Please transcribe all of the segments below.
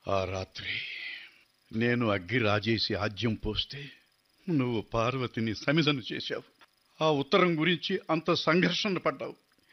ఆ రాత్రి నేను అగ్గి రాజేసి ఆజ్యం పోస్తే నువ్వు పార్వతిని సమిధను చేశావు ఆ ఉత్తరం గురించి అంత సంఘర్షణ పడ్డావు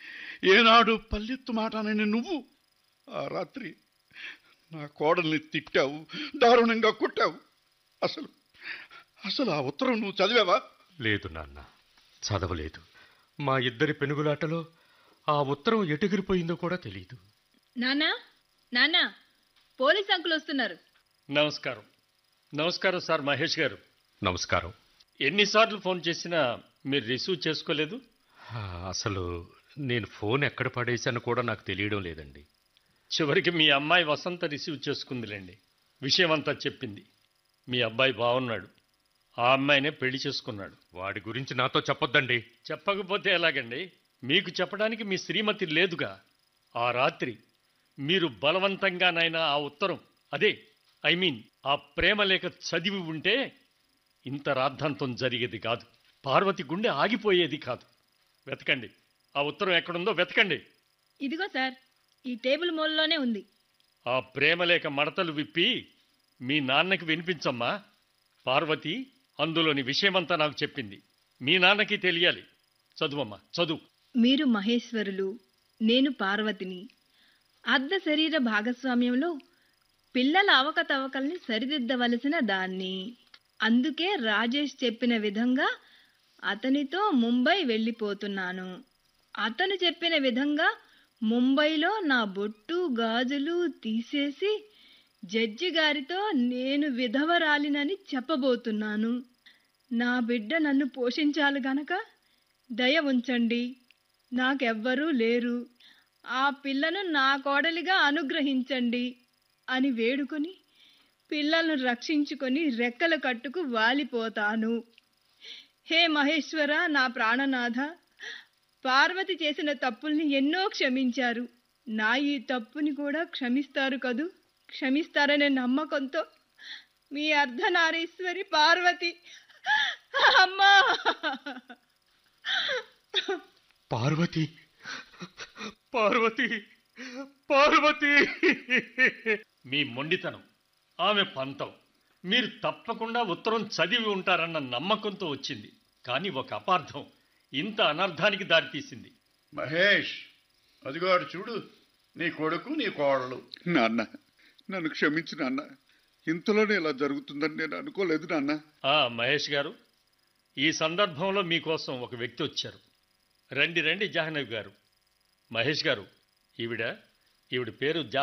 ఏనాడు పల్లెత్తు మాటనని నువ్వు ఆ రాత్రి నా కోడల్ని తిట్టావు దారుణంగా కొట్టావు అసలు అసలు ఆ ఉత్తరం నువ్వు చదివావా లేదు నాన్న చదవలేదు మా ఇద్దరి పెనుగులాటలో ఆ ఉత్తరం ఎటుగిరిపోయిందో కూడా తెలియదు నానా నానా పోలీస్ అంకుల్ వస్తున్నారు నమస్కారం నమస్కారం సార్ మహేష్ గారు నమస్కారం ఎన్నిసార్లు ఫోన్ చేసినా మీరు రిసీవ్ చేసుకోలేదు ఆ, అసలు నేను ఫోన్ ఎక్కడ పడేశాను కూడా నాకు తెలియడం లేదండి చివరికి మీ అమ్మాయి వసంత రిసీవ్ చేసుకుందిలేండి విషయం అంతా చెప్పింది మీ అబ్బాయి బాగున్నాడు ఆ అమ్మాయినే పెళ్లి చేసుకున్నాడు వాడి గురించి నాతో చెప్పొద్దండి చెప్పకపోతే ఎలాగండి మీకు చెప్పడానికి మీ శ్రీమతి లేదుగా ఆ రాత్రి మీరు బలవంతంగానైనా ఆ ఉత్తరం అదే ఐ మీన్ ఆ ప్రేమ లేఖ చదివి ఉంటే ఇంత రాద్ధాంతం జరిగేది కాదు పార్వతి గుండె ఆగిపోయేది కాదు వెతకండి ఆ ఉత్తరం ఎక్కడుందో వెతకండి ఇదిగో సార్ ఈ టేబుల్ మూలలోనే ఉంది ఆ ప్రేమలేఖ మడతలు విప్పి మీ నాన్నకి వినిపించమ్మా పార్వతి అందులోని విషయమంతా నాకు చెప్పింది మీ నాన్నకి తెలియాలి చదువమ్మా చదువు మీరు మహేశ్వరులు నేను పార్వతిని అర్ధ శరీర భాగస్వామ్యంలో పిల్లల అవకతవకల్ని సరిదిద్దవలసిన దాన్ని అందుకే రాజేష్ చెప్పిన విధంగా అతనితో ముంబై వెళ్ళిపోతున్నాను అతను చెప్పిన విధంగా ముంబైలో నా బొట్టు గాజులు తీసేసి జడ్జి గారితో నేను విధవరాలినని చెప్పబోతున్నాను నా బిడ్డ నన్ను పోషించాలి గనక దయ ఉంచండి నాకెవ్వరూ లేరు ఆ పిల్లను నా కోడలిగా అనుగ్రహించండి అని వేడుకొని పిల్లలను రక్షించుకొని రెక్కల కట్టుకు వాలిపోతాను హే మహేశ్వర నా ప్రాణనాథ పార్వతి చేసిన తప్పుల్ని ఎన్నో క్షమించారు నా ఈ తప్పుని కూడా క్షమిస్తారు కదూ క్షమిస్తారనే నమ్మకంతో మీ అర్ధనారీశ్వరి పార్వతి అమ్మా పార్వతి పార్వతి పార్వతి మీ మొండితనం ఆమె పంతం మీరు తప్పకుండా ఉత్తరం చదివి ఉంటారన్న నమ్మకంతో వచ్చింది కానీ ఒక అపార్థం ఇంత అనర్థానికి దారితీసింది మహేష్ అదిగోడు చూడు నీ కొడుకు నీ కోడలు నాన్న నన్ను క్షమించు నాన్న ఇంతలోనే ఇలా జరుగుతుందని నేను అనుకోలేదు నాన్న ఆ మహేష్ గారు ఈ సందర్భంలో మీకోసం ఒక వ్యక్తి వచ్చారు రండి రండి జాహ్నవి గారు మహేష్ గారు ఈవిడ ఈవిడ పేరు జా